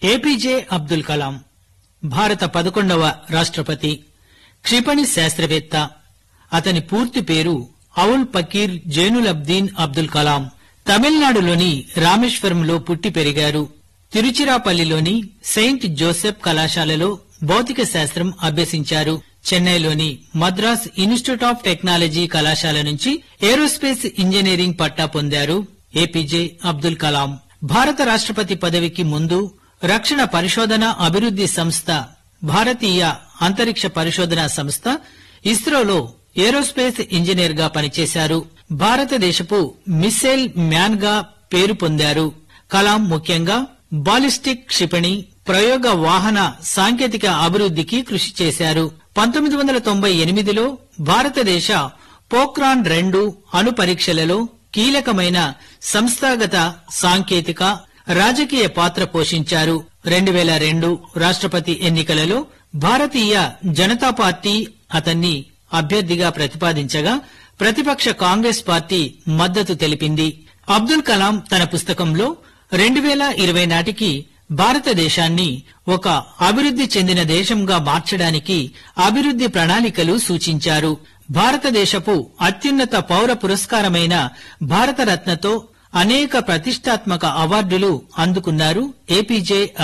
APJ Abdul Kalam భారత పదకొండవ రాష్ట్రపతి క్షిపణి శాస్త్రవేత్త అతని పూర్తి పేరు అవుల్ పకీర్ జైనులబ్దీన్ అబ్దుల్ కలాం తమిళనాడులోని రామేశ్వరంలో పుట్టి పెరిగారు తిరుచిరాపల్లిలోని సెయింట్ జోసెఫ్ కళాశాలలో భౌతిక శాస్త్రం అభ్యసించారు చెన్నైలోని మద్రాస్ ఇన్స్టిట్యూట్ ఆఫ్ టెక్నాలజీ కళాశాల నుంచి ఏరోస్పేస్ ఇంజనీరింగ్ పట్టా పొందారు ఏపీజే అబ్దుల్ కలాం భారత రాష్ట్రపతి పదవికి ముందు రక్షణ పరిశోధన అభివృద్ది సంస్థ భారతీయ అంతరిక్ష పరిశోధన సంస్థ ఇస్రోలో ఏరోస్పేస్ ఇంజనీర్ గా పనిచేశారు భారతదేశపు మిస్సైల్ మ్యాన్ గా పేరు పొందారు కలాం ముఖ్యంగా బాలిస్టిక్ క్షిపణి ప్రయోగ వాహన సాంకేతిక అభివృద్ధికి కృషి చేశారు పంతొమ్మిది వందల తొంభై ఎనిమిదిలో భారతదేశ పోక్రాన్ రెండు అణు పరీక్షలలో కీలకమైన సంస్థాగత సాంకేతిక రాజకీయ పాత్ర పోషించారు రెండు వేల రెండు రాష్ట్రపతి ఎన్నికలలో భారతీయ జనతా పార్టీ అతన్ని అభ్యర్థిగా ప్రతిపాదించగా ప్రతిపక్ష కాంగ్రెస్ పార్టీ మద్దతు తెలిపింది అబ్దుల్ కలాం తన పుస్తకంలో రెండు వేల ఇరవై నాటికి భారతదేశాన్ని ఒక అభివృద్ది చెందిన దేశంగా మార్చడానికి అభివృద్ది ప్రణాళికలు సూచించారు భారతదేశపు అత్యున్నత పౌర పురస్కారమైన భారతరత్నతో అనేక ప్రతిష్టాత్మక అవార్డులు అందుకున్నారు ఏపీజే